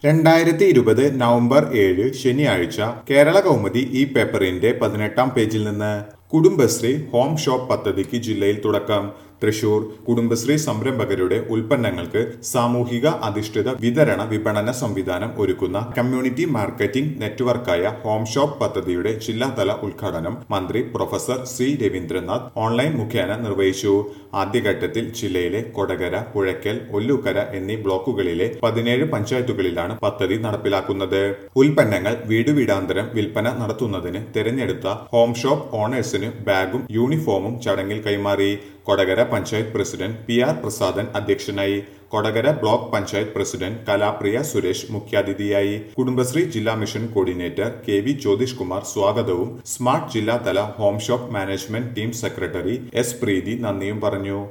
രണ്ടായിരത്തി ഇരുപത് നവംബർ ഏഴ് ശനിയാഴ്ച കേരള കൗമുദി ഈ പേപ്പറിന്റെ പതിനെട്ടാം പേജിൽ നിന്ന് കുടുംബശ്രീ ഹോം ഷോപ്പ് പദ്ധതിക്ക് ജില്ലയിൽ തുടക്കം തൃശൂർ കുടുംബശ്രീ സംരംഭകരുടെ ഉൽപ്പന്നങ്ങൾക്ക് സാമൂഹിക അധിഷ്ഠിത വിതരണ വിപണന സംവിധാനം ഒരുക്കുന്ന കമ്മ്യൂണിറ്റി മാർക്കറ്റിംഗ് നെറ്റ്വർക്കായ ഹോം ഷോപ്പ് പദ്ധതിയുടെ ജില്ലാതല ഉദ്ഘാടനം മന്ത്രി പ്രൊഫസർ സി രവീന്ദ്രനാഥ് ഓൺലൈൻ മുഖേന നിർവഹിച്ചു ആദ്യഘട്ടത്തിൽ ജില്ലയിലെ കൊടകര പുഴയ്ക്കൽ ഒല്ലൂക്കര എന്നീ ബ്ലോക്കുകളിലെ പതിനേഴ് പഞ്ചായത്തുകളിലാണ് പദ്ധതി നടപ്പിലാക്കുന്നത് ഉൽപ്പന്നങ്ങൾ വീടുവീടാന്തരം വിൽപ്പന നടത്തുന്നതിന് തിരഞ്ഞെടുത്ത ഹോം ഷോപ്പ് ഓണേഴ്സിന് ബാഗും യൂണിഫോമും ചടങ്ങിൽ കൈമാറി Kodakara panchayat president P R Prasadan അധ്യക്ഷനായി കൊടകര ബ്ലോക്ക് പഞ്ചായത്ത് പ്രസിഡന്റ് കലാപ്രിയ സുരേഷ് മുഖ്യാതിഥിയായി കുടുംബശ്രീ ജില്ലാ mission coordinator K V Jyothish Kumar സ്വാഗതവും സ്മാർട്ട് ജില്ലാതല home shop management team secretary S Preethi നന്ദിയും പറഞ്ഞു